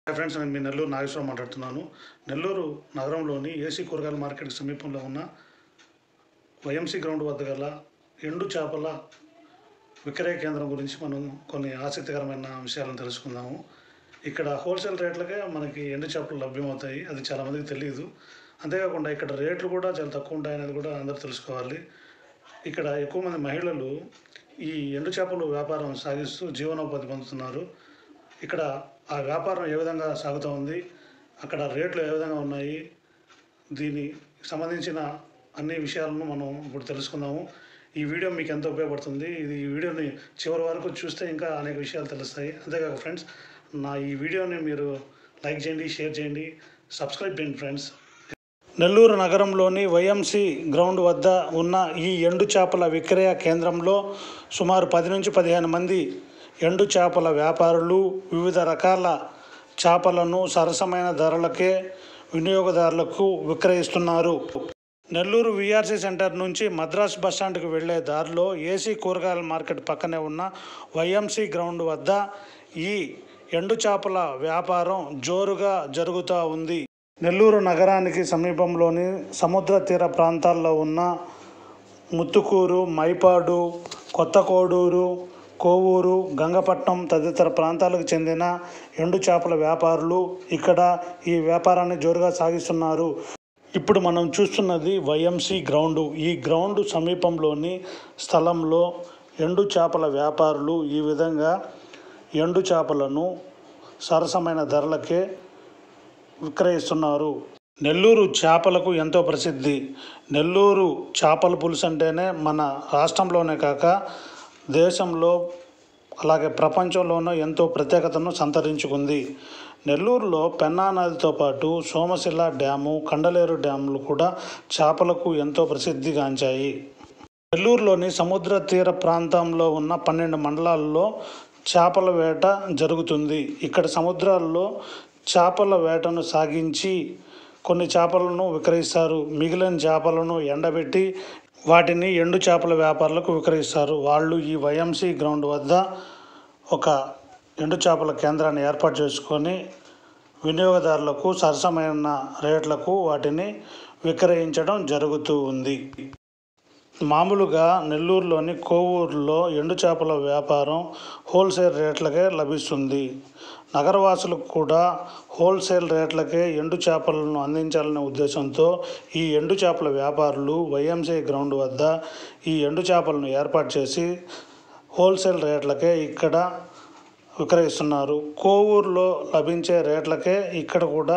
Hi friends నేను మీ నెల్లూరు నాగేశ్వరం మాట్లాడుతున్నాను నెల్లూరు నగరంలోని ఏసీ కూరగాయల మార్కెట్ సమీపంలో ఉన్న వైఎంసీ గ్రౌండ్ వద్ద గల ఎండు చేపల విక్రయ కేంద్రం గురించి మనం కొన్ని ఆసక్తికరమైన విషయాలను తెలుసుకుందాము ఇక్కడ హోల్సేల్ రేట్లకే మనకి ఎండు చేపలు లభ్యమవుతాయి అది చాలామందికి తెలియదు అంతేకాకుండా ఇక్కడ రేట్లు కూడా చాలా తక్కువ ఉంటాయనేది కూడా అందరూ తెలుసుకోవాలి ఇక్కడ ఎక్కువ మంది మహిళలు ఈ ఎండు చేపలు వ్యాపారం సాగిస్తూ జీవనోపాధి పొందుతున్నారు ఇక్కడ ఆ వ్యాపారం ఏ విధంగా సాగుతూ ఉంది అక్కడ రేట్లు ఏ విధంగా ఉన్నాయి దీనికి సంబంధించిన అన్ని విషయాలను మనం ఇప్పుడు తెలుసుకుందాము ఈ వీడియో మీకు ఎంతో ఉపయోగపడుతుంది ఇది ఈ వీడియోని చివరి వరకు చూస్తే ఇంకా అనేక విషయాలు తెలుస్తాయి అంతేకాక ఫ్రెండ్స్ నా ఈ వీడియోని మీరు లైక్ చేయండి షేర్ చేయండి సబ్స్క్రైబ్ చేయండి ఫ్రెండ్స్ నెల్లూరు నగరంలోని వైఎంసి గ్రౌండ్ వద్ద ఉన్న ఈ ఎండు చేపల విక్రయ కేంద్రంలో సుమారు పది నుంచి పదిహేను మంది ఎండు చేపల వ్యాపారులు వివిధ రకాల చేపలను సరసమైన ధరలకే వినియోగదారులకు విక్రయిస్తున్నారు నెల్లూరు విఆర్సీ సెంటర్ నుంచి మద్రాస్ బస్టాండ్కి వెళ్లే దారిలో ఏసీ కూరగాయల మార్కెట్ పక్కనే ఉన్న వైఎంసి గ్రౌండ్ వద్ద ఈ ఎండు చేపల వ్యాపారం జోరుగా జరుగుతూ ఉంది నెల్లూరు నగరానికి సమీపంలోని సముద్ర తీర ప్రాంతాల్లో ఉన్న ముత్తుకూరు మైపాడు కొత్తకోడూరు కోవూరు గంగపట్నం తదితర ప్రాంతాలకు చెందిన ఎండు చేపల వ్యాపారులు ఇక్కడ ఈ వ్యాపారాన్ని జోరుగా సాగిస్తున్నారు ఇప్పుడు మనం చూస్తున్నది వైఎంసి గ్రౌండ్ ఈ గ్రౌండ్ సమీపంలోని స్థలంలో ఎండు చేపల వ్యాపారులు ఈ విధంగా ఎండు చేపలను సరసమైన ధరలకే విక్రయిస్తున్నారు నెల్లూరు చేపలకు ఎంతో ప్రసిద్ధి నెల్లూరు చేపల పులుసు అంటేనే మన రాష్ట్రంలోనే కాక దేశంలో అలాగే ప్రపంచంలోనూ ఎంతో ప్రత్యేకతను సంతరించుకుంది నెల్లూరులో పెన్నా నదితో పాటు సోమశిల డ్యాము కండలేరు డ్యాములు కూడా చేపలకు ఎంతో ప్రసిద్ధిగాంచాయి నెల్లూరులోని సముద్ర తీర ప్రాంతంలో ఉన్న పన్నెండు మండలాల్లో చేపల వేట జరుగుతుంది ఇక్కడ సముద్రాల్లో చేపల వేటను సాగించి కొన్ని చేపలను విక్రయిస్తారు మిగిలిన చేపలను ఎండబెట్టి వాటిని ఎండు చేపల వ్యాపారులకు విక్రయిస్తారు వాళ్ళు ఈ వైఎంసి గ్రౌండ్ వద్ద ఒక ఎండు చేపల కేంద్రాన్ని ఏర్పాటు చేసుకొని వినియోగదారులకు సరసమైన రేట్లకు వాటిని విక్రయించడం జరుగుతూ ఉంది మామూలుగా నెల్లూరులోని కోవూరులో ఎండు చేపల వ్యాపారం హోల్సేల్ రేట్లకే లభిస్తుంది నగరవాసులకు కూడా హోల్సేల్ రేట్లకే ఎండు చేపలను అందించాలనే ఉద్దేశంతో ఈ ఎండు చేపల వ్యాపారులు వైఎంసీ గ్రౌండ్ వద్ద ఈ ఎండు చేపలను ఏర్పాటు చేసి హోల్సేల్ రేట్లకే ఇక్కడ విక్రయిస్తున్నారు కోవూరులో లభించే రేట్లకే ఇక్కడ కూడా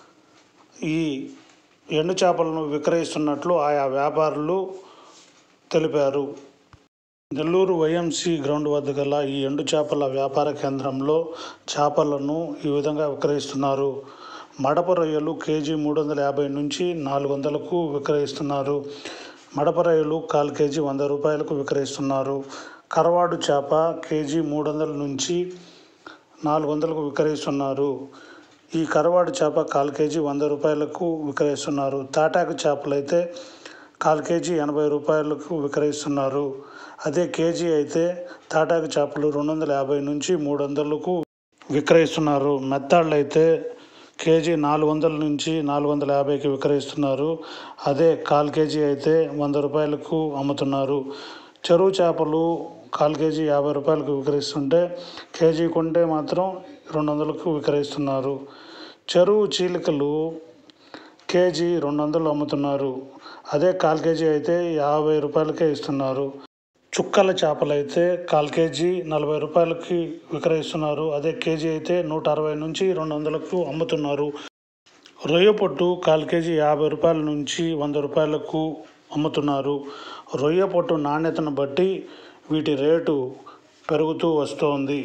ఈ ఎండు చేపలను విక్రయిస్తున్నట్లు ఆయా వ్యాపారులు తెలిపారు నెల్లూరు వైఎంసి గ్రౌండ్ వద్ద గల ఈ ఎండు చేపల వ్యాపార కేంద్రంలో చేపలను ఈ విధంగా విక్రయిస్తున్నారు మడప రొయ్యలు కేజీ మూడు వందల యాభై నుంచి నాలుగు వందలకు విక్రయిస్తున్నారు మడప రొయ్యలు కాల్ కేజీ వంద రూపాయలకు విక్రయిస్తున్నారు కరవాడు చేప కేజీ మూడు వందల నుంచి నాలుగు వందలకు విక్రయిస్తున్నారు ఈ కరవాడు చేప కాల్ కేజీ వంద రూపాయలకు విక్రయిస్తున్నారు తాటాకు చేపలు అయితే కాల్ కేజీ ఎనభై రూపాయలకు విక్రయిస్తున్నారు అదే కేజీ అయితే తాటాకు చేపలు రెండు వందల యాభై నుంచి మూడు వందలకు విక్రయిస్తున్నారు మెత్తాళ్ళు అయితే కేజీ నాలుగు వందల నుంచి నాలుగు వందల యాభైకి విక్రయిస్తున్నారు అదే కాల్ కేజీ అయితే వంద రూపాయలకు అమ్ముతున్నారు చెరువు చేపలు కాల్ కేజీ యాభై రూపాయలకు విక్రయిస్తుంటే కేజీ కొంటే మాత్రం రెండు వందలకు విక్రయిస్తున్నారు చెరువు చీలికలు కేజీ రెండు వందలు అమ్ముతున్నారు అదే కాల్ కేజీ అయితే యాభై రూపాయలకే ఇస్తున్నారు చుక్కల చేపలు అయితే కాల్ కేజీ నలభై రూపాయలకి విక్రయిస్తున్నారు అదే కేజీ అయితే నూట అరవై నుంచి రెండు వందలకు అమ్ముతున్నారు రొయ్య పొట్టు కాల్ కేజీ యాభై రూపాయల నుంచి వంద రూపాయలకు అమ్ముతున్నారు రొయ్య పొట్టు నాణ్యతను బట్టి వీటి రేటు పెరుగుతూ వస్తోంది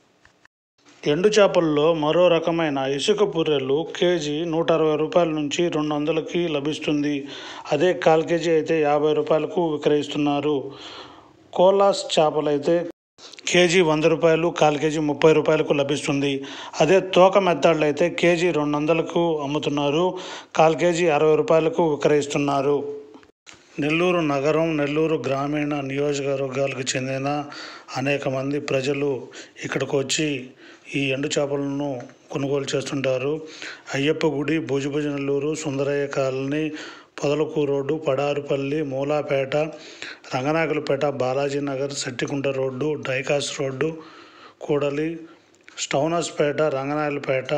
ఎండు చేపల్లో మరో రకమైన ఇసుక పుర్రెలు కేజీ నూట అరవై రూపాయల నుంచి రెండు వందలకి లభిస్తుంది అదే కాల్ కేజీ అయితే యాభై రూపాయలకు విక్రయిస్తున్నారు కోలాస్ చేపలు అయితే కేజీ వంద రూపాయలు కాల్ కేజీ ముప్పై రూపాయలకు లభిస్తుంది అదే తోక మెత్తాళ్ళు అయితే కేజీ రెండు వందలకు అమ్ముతున్నారు కాల్ కేజీ అరవై రూపాయలకు విక్రయిస్తున్నారు నెల్లూరు నగరం నెల్లూరు గ్రామీణ నియోజకవర్గాలకు చెందిన అనేక మంది ప్రజలు ఇక్కడికి వచ్చి ఈ ఎండు చేపలను కొనుగోలు చేస్తుంటారు అయ్యప్ప గుడి భోజభజనల్లూరు Sundarayya colony Podalakuru road Padarupalli Mulapeta Ranganayakulapeta Balaji Nagar Settikunta road Dykus road కూడలి స్టౌనస్పేట రంగనాయలపేట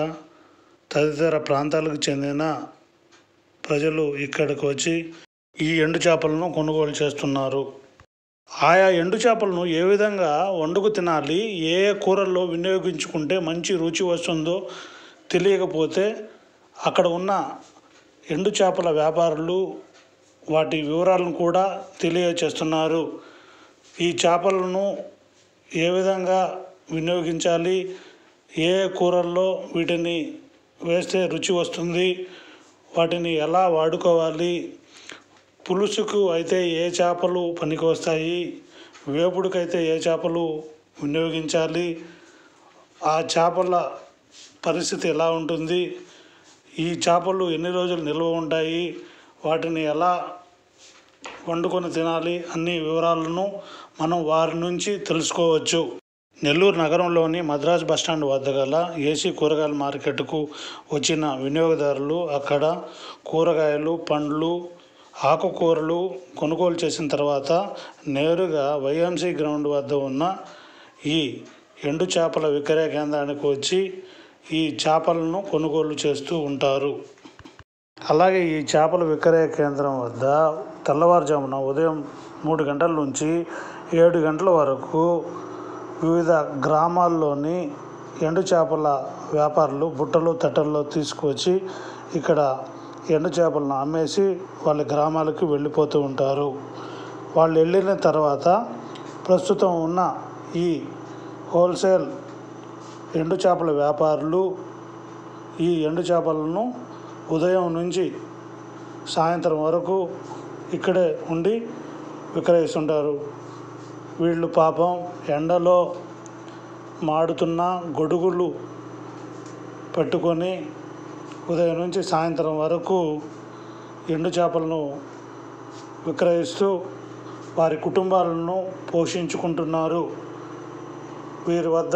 తదితర ప్రాంతాలకు చెందిన ప్రజలు ఇక్కడికి వచ్చి ఈ ఎండు చేపలను కొనుగోలు చేస్తున్నారు ఆయా ఎండు చేపలను ఏ విధంగా వండుకు తినాలి ఏ ఏ కూరల్లో వినియోగించుకుంటే మంచి రుచి వస్తుందో తెలియకపోతే అక్కడ ఉన్న ఎండు చేపల వ్యాపారులు వాటి వివరాలను కూడా తెలియచేస్తున్నారు ఈ చేపలను ఏ విధంగా వినియోగించాలి ఏ ఏ కూరల్లో వీటిని వేస్తే రుచి వస్తుంది వాటిని ఎలా వాడుకోవాలి పులుసుకు అయితే ఏ చేపలు పనికి వస్తాయి వేపుడుకైతే ఏ చేపలు వినియోగించాలి ఆ చేపల పరిస్థితి ఎలా ఉంటుంది ఈ చేపలు ఎన్ని రోజులు నిల్వ ఉంటాయి వాటిని ఎలా వండుకొని తినాలి అన్ని వివరాలను మనం వారి నుంచి తెలుసుకోవచ్చు నెల్లూరు నగరంలోని మద్రాస్ బస్టాండ్ వద్ద గల ఏసీ కూరగాయల మార్కెట్కు వచ్చిన వినియోగదారులు అక్కడ కూరగాయలు పండ్లు ఆకుకూరలు కొనుగోలు చేసిన తర్వాత నేరుగా వైఎంసీ గ్రౌండ్ వద్ద ఉన్న ఈ ఎండు చేపల విక్రయ కేంద్రానికి వచ్చి ఈ చేపలను కొనుగోలు చేస్తూ ఉంటారు అలాగే ఈ చేపల విక్రయ కేంద్రం వద్ద తెల్లవారుజామున ఉదయం మూడు గంటల నుంచి ఏడు గంటల వరకు వివిధ గ్రామాల్లోని ఎండు చేపల వ్యాపారులు బుట్టలు తట్టల్లో తీసుకువచ్చి ఇక్కడ ఎండు చేపలను అమ్మేసి వాళ్ళ గ్రామాలకు వెళ్ళిపోతూ ఉంటారు వాళ్ళు వెళ్ళిన తర్వాత ప్రస్తుతం ఉన్న ఈ హోల్సేల్ ఎండు చేపల వ్యాపారులు ఈ ఎండు చేపలను ఉదయం నుంచి సాయంత్రం వరకు ఇక్కడే ఉండి విక్రయిస్తుంటారు వీళ్ళు పాపం ఎండలో మాడుతున్న గొడుగులు పెట్టుకొని ఉదయం నుంచి సాయంత్రం వరకు ఎండు చేపలను విక్రయిస్తూ వారి కుటుంబాలను పోషించుకుంటున్నారు వీరి వద్ద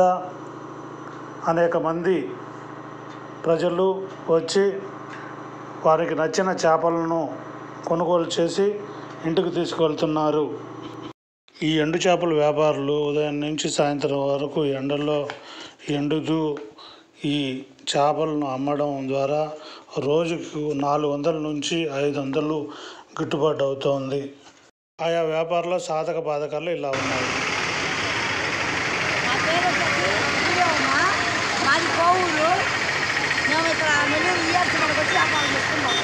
అనేక మంది ప్రజలు వచ్చి వారికి నచ్చిన చేపలను కొనుగోలు చేసి ఇంటికి తీసుకెళ్తున్నారు ఈ ఎండు చేపల వ్యాపారులు ఉదయం నుంచి సాయంత్రం వరకు ఎండలో ఎండుతూ ఈ చేపలను అమ్మడం ద్వారా రోజుకు నాలుగు వందల నుంచి ఐదు వందలు గిట్టుబాటు అవుతోంది ఆయా వ్యాపారుల సాధక బాధకాలు ఇలా ఉన్నాయి నా పేరు వచ్చేసి సూర్యమ్మ మాది కోవూరు మేము ఇక్కడ నెల్లూరు ఇయర్స్ మనకు వచ్చి వ్యాపారం చేస్తున్నాం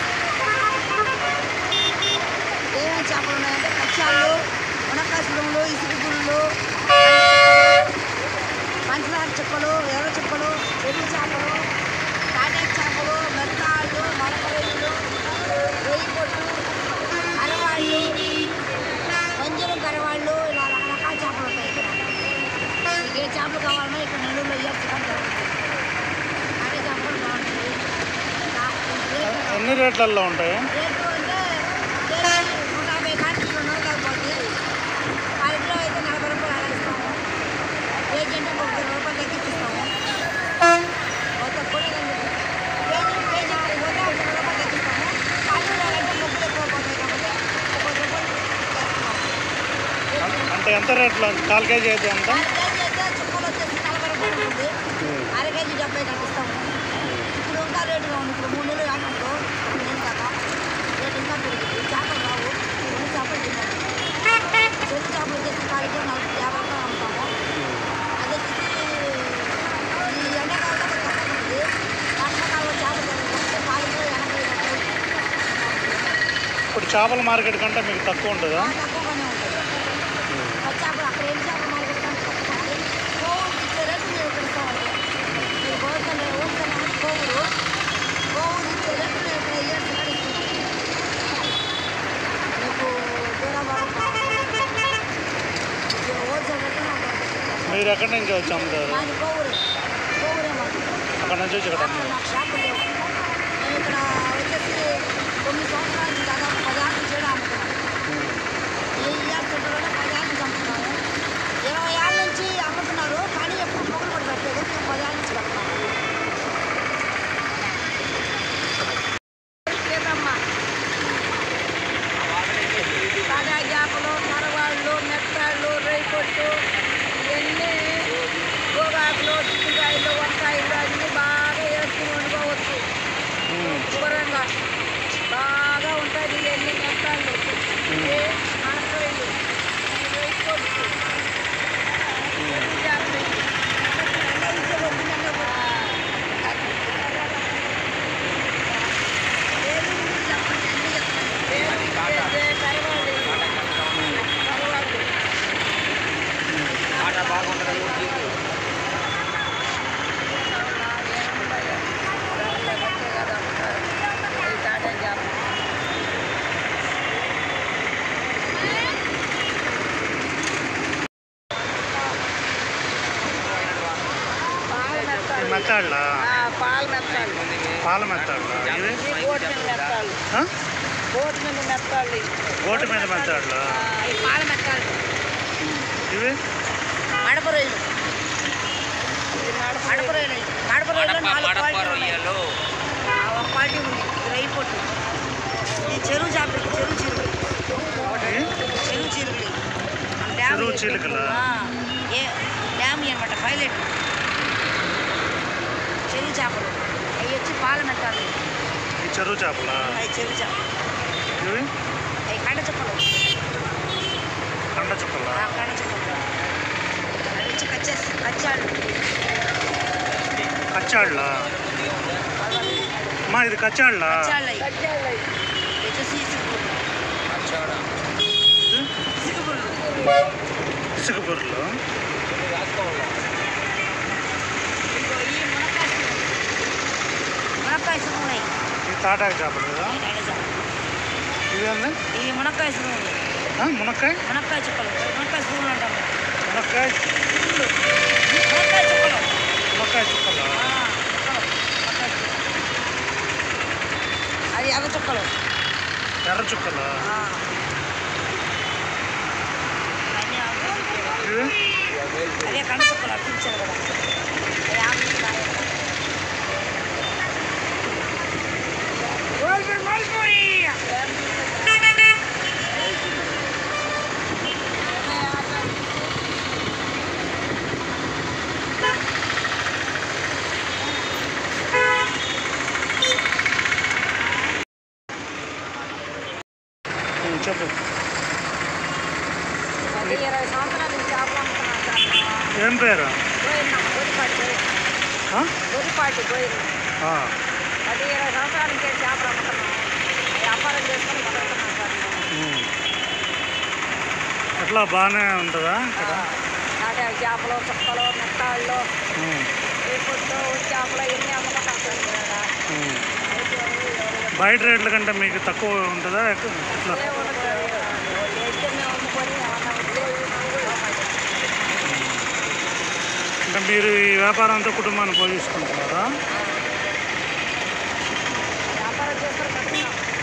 ఏమేమి చేపలు ఉన్నాయంటే కచ్చాలు మునక్కాసులు ఇసుక గుళ్ళు పంచదార చుక్కలు ఎర్ర చుక్కలు ఎర్రి చేపలు కాటాక్ చేపలు మెత్తాళ్ళు మొలకరేళ్ళు రొయ్యి పొట్టు అరవాళ్ళు వంజరం కరవాళ్ళు ఇలా రకరకాల చేపలు ఉంటాయి ఇక్కడ మీకు ఏ చేపలు కావాలన్నా ఇక్కడ నెల్లూరులో ఇయర్స్ కంటారు కాటే చేపలు బాగుంటాయి కా- రేటు ఎన్ని రేట్లలో ఉంటాయి రేటు అంటే కేజీ నూట యాభై కాట్లు రెండు వందలు అయిపోతుంది అర కిలో అయితే నలభై రూపాయలు అలా ఇస్తాము కేజీ అంటే ముప్పై రూపాయలు తగ్గించిస్తాము ఒక కూడా కేజీ కేజీ పోతే ముప్పై రూపాయలు తగ్గిస్తాము కాళ్ళు అంటే ముప్పై ఎక్కువ పోతాయి కాబట్టి ముప్పై రూపాయలు చేస్తున్నాము అంటే ఎంత రేట్లో కాల్ కేజీ అయితే ఎంత అర కేజీ అయితే చుక్కలు వచ్చేసి నలభై రూపాయలు ఉంటుంది అర కేజీ డెబ్బై కట్టిస్తాము ఇప్పుడు ఇంకా రేటుగా ఉంది ఇప్పుడు మూడు నెలలు కాకూడదు నేను కాక రేటు ఇంకా పెరిగింది చేపలు రావు రెండు చేపలు తిన్నాము చెల్లి చేపలు వచ్చేసి కాడికి నలభై యాభై రూపాయలు అమ్ముతాము అది వచ్చేసి ఈ ఎండాకాలంలో కొంచెం తక్కువ ఉంటుంది వర్షాకాలంలో చేపలు దొరకకపోతే కాడికి ఎనభై డెబ్బై ఇప్పుడు చేపల మార్కెట్ కంటే మీకు తక్కువ ఉంటుందా ఆ తక్కువగానే ఉంటుంది చేపలు అక్కడ ఏం చేపలు మార్కెట్ కంటే తక్కువ ఉంటుంది కోవూరుకి ఇచ్చే రేటు మేము ఇక్కడ ఇస్తామండి మీరు హోల్సేల్ హోల్సేల్ అంటే కోవూరు కోవూరు ఇచ్చే రేటు మేము ఇక్కడ ఇయర్స్ ఇక్కడ ఇస్తున్నాం మీకు దూరాభారం హోల్సేల్ రేటు మాకు మీరు ఎక్కడి నుంచి వచ్చి అమ్ముతారు మాది కోవూరు కోవూరే మాకు అక్కడ నుంచి వచ్చి ఇక్కడ నాకు అమ్ముతారు నాకు షాపులు లేవు నేను ఇక్కడ వచ్చేసి తొమ్మిది సంవత్సరాల నుంచి దాదాపు పదహారు నుంచి కూడా అమ్ముతున్నాను ఈ ఇయర్ సెంటర్లోనే పదహారు నుంచి అమ్ముతున్నాను ఇరవై ఏళ్ళ నుంచి అమ్ముతున్నారు కానీ ఎప్పుడు పొగలు కూడా పెట్టలేదు మేము మెత్తాలు పాల మెత్తాడులా ఇవి ఈ బోట్ మీద మెత్తాలు ఆ? బోట్ మీద మెత్తాలు గోటు మీద మెత్తాడులా ఈ పాల మెత్తాలు ఇవి మడప రొయ్యలు మడప రొయ్యలు మడప రొయ్యలు నాలుగు క్వాలిటీ ఉన్నాయి ఆ ఒక క్వాలిటీ ఉంది ఇది రొయ్యి పొట్టు ఇది చెరువు చేపలు చెరువు చీరులు చెరువు చీరులు డ్యామ్ చెరువు చీలికలా? ఆ, ఏ డ్యామ్ అనమాట పైలట్ చెరువు చేపలు అవి వచ్చి పాల మెత్తాలు ఈ చెరువు చేపలా అవి చెరువు చేపలు ఇవి అవి కండ చుక్కలు కండ చుక్కలా ఆ కండ చుక్కలు అవి వచ్చి కచ్చా కచ్చాళ్ళు కచ్చాళ్ళా అమ్మా ఇది కచ్చాళ్ళా కచ్చాళ్ళు అవి కచ్చాళ్ళు వచ్చేసి ఇసుగుబుర్రు ఇసుగుబుర్రు ఇసుక బుర్రలు ఇదిగో ఈ మునక్కాయ సురువు. మునక్కాయ సురువు ఉన్నాయి ఈ తాటాకు చేపలు కదా ఈ కండ చేపలు. ఇవేంది ఇవి మునక్కాయ సురువులు ఆ, మునక్కాయ మునక్కాయ చుక్కలు మునక్కాయ సురువులు అంటాం మునక్కాయ మునక్కాయ చుక్కలు మునక్కాయ చుక్కలా ఆ, చుక్కలు. మునక్కాయ చుక్కలు. అది ఎర్ర చుక్కలు ఎర్ర చుక్కలా ఆ. అన్నీ ఆకు. ఇవి అదే కండ చుక్కలు అవి చూపించారు కదా అది ఆకు కాయ. ఉమ్, చెప్పు అది ఇరవై సంవత్సరాల నుంచి చేపలు అమ్ముతున్నాను సార్ నేను. ఏం పేరు గోయిలు గోరిపాటి గోయిలు ఆ? గోరిపాటి గోయిలు ఆ. అది ఇరవై సంవత్సరాల నుంచి చేపలు అమ్ముతున్నాను వ్యాపారం చేసుకొని బతుకుతున్నాను సార్ నేను. ఉమ్. ఎట్లా బాగానే ఉంటుందా ఇక్కడ నాటే చేపలు చుక్కలు మెత్తాళ్ళు ఉమ్, రేపుతో చేపలు ఇవన్నీ అమ్ముకుంటాం సార్ ఇక్కడ ఉమ్. రైతు వాళ్ళు ఎవరు బయట రేట్ల కంటే మీకు తక్కువ ఉంటుందా ఎక్క- ఎట్లా ఏ ఉండదు సార్. అయితే మేము అమ్ముకొని ఏమన్నా ఉంటే అంటే మీరు ఈ వ్యాపారంతో కుటుంబాన్ని పోషిస్తుంటున్నారా వ్యాపారం చేసుకొని బతుకున్నాం